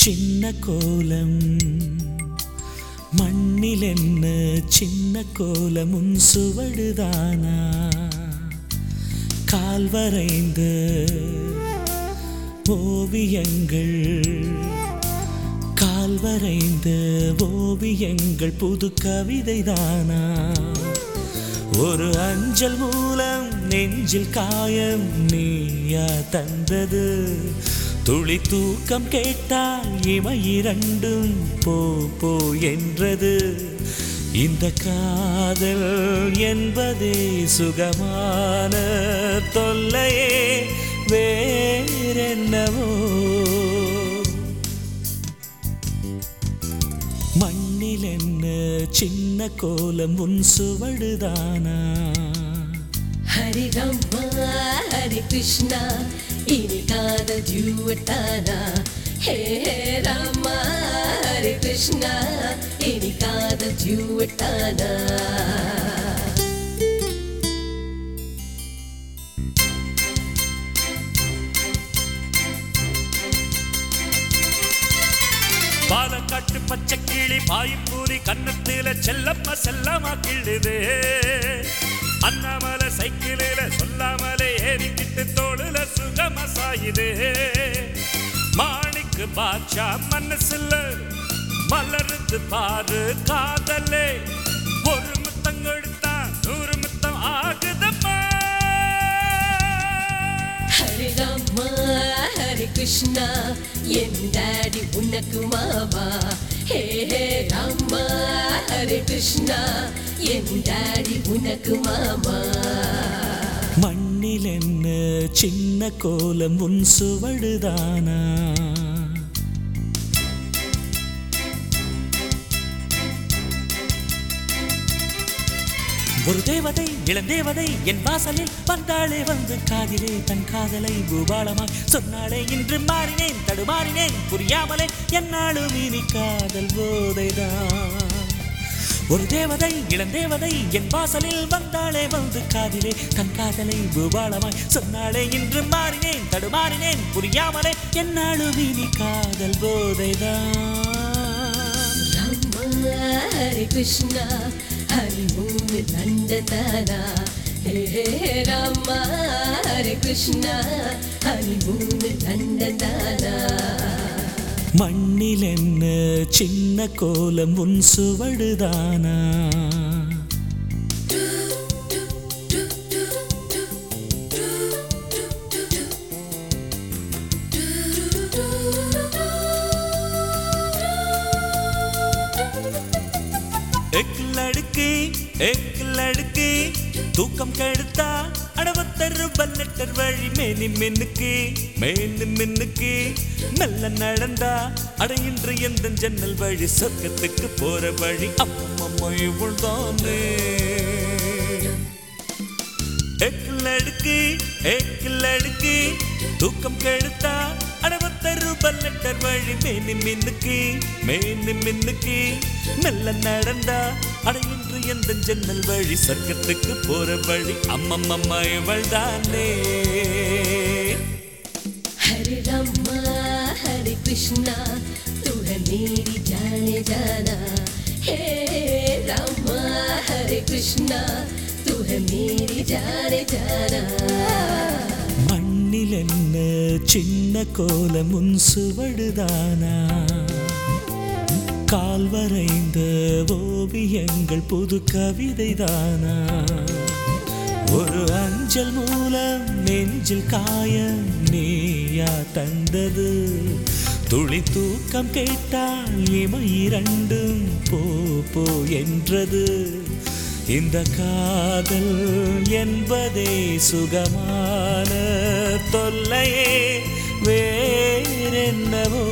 சின்ன கோலம் மண்ணில் என்ன சின்ன கோலம் உன் சுவடுதானா கால் வரைந்த ஓவியங்கள் கால் வரைந்த ஓவியங்கள் புது கவிதைதானா ஒரு அஞ்சல் மூலம் நெஞ்சில் காயம் நீயா தந்தது துளி தூக்கம் கேட்டால் இமை இரண்டும் போ போ என்றது இந்த காதல் என்பதே சுகமான தொல்லையே வேறென்னவோ மண்ணில் என்ன சின்ன கோலம் உன் சுவடுதானா ஹரி ராமா ஹரி கிருஷ்ணா இனி காதல் ஜூட்டானா ஹே ஹே ராமா ஹரி கிருஷ்ணா இனி காதல் ஜூட்டானா பாலக்காட்டு பச்சை கிளி பாயும்பூரி கன்னத்தில செல்லம்மா செல்லமா கிள்ளுது அண்ணாமலை சைக்கிளில சொல்லாமலே ஏறிக்கிட்டு தோளுல சுகமா சாயுது மாணிக்கு பாட்சா மனசுல மலருது பாரு காதலே ஒரு முத்தம் கொடுத்தா நூறு முத்தம் ஆகுதம்மா ஹரி ராமா ஹரி கிருஷ்ணா என் டாடி உனக்கு மாமா ஹே ஹே ராமா ஹரி கிருஷ்ணா என் டாடி உனக்கு மாமா மண்ணில் என்ன சின்ன கோலம் உன் சுவடுதானா ஒரு தேவதை இளந்தேவதை என் வாசலில் வந்தாளே வந்து காதிலே தன் காதலை பூபாலமாய் சொன்னாளே இன்று மாறினேன் தடுமாறினேன் புரியாமலே என்னாலும் இனி காதல் போதைதான் ஒரு தேவதை இளந்தேவதை என் வாசலில் வந்தாளே வந்து காதிலே தன் காதலை பூபாலமாய் சொன்னாளே இன்று மாறினேன் தடுமாறினேன் புரியாமலே என்னாலும் இனி காதல் போதைதான் ராமா ஹரி கிருஷ்ணா ஹரி மூணு நந்ததானா ஹே ஹே ராமா ஹரி கிருஷ்ணா ஹரி மூணு நந்ததானா மண்ணில் என்ன சின்ன கோலம் உன் சுவடுதானா எக்கிலடுக்கு எக்கிலடுக்கு தூக்கம் கெடுத்தா அடவத்தரு பல்லட்டர் வழி மேனி மின்னுக்கு மேனு மின்னுக்கு மெல்ல நடந்தா அட இன்று எந்த ஜன்னல் வழி சொர்க்கத்துக்கு போற வழி அம்மம்மா இவள்தானே எக்கிலடுக்கு எக்கிலடுக்கு தூக்கம் கெடுத்தா அடவத்தரு பல்லட்டர் வழி மேனி மின்னுக்கு மேனு மின்னுக்கு மெல்ல நடந்தா அட இன்று எந்த ஜன்னல் வழி சொர்க்கத்துக்கு போற வழி அம்மம்மம்மா இவள் தானே हरे रामा हरे कृष्णा तू है मेरी जाने जाना हे रामा हरे कृष्णा तू है मेरी जाने जाना மண்ணில் என்ன சின்ன கோலம் உன் சுவடுதானா கால் வரைந்த ஓவியங்கள் புது கவிதைதானா ஒரு அஞ்சல் மூலம் நெஞ்சில் காயம் நீயா தந்தது துளி தூக்கம் கேட்டால் இமை இரண்டும் போ போ என்றது இந்த காதல் என்பதே சுகமான தொல்லையே வேறென்னவோ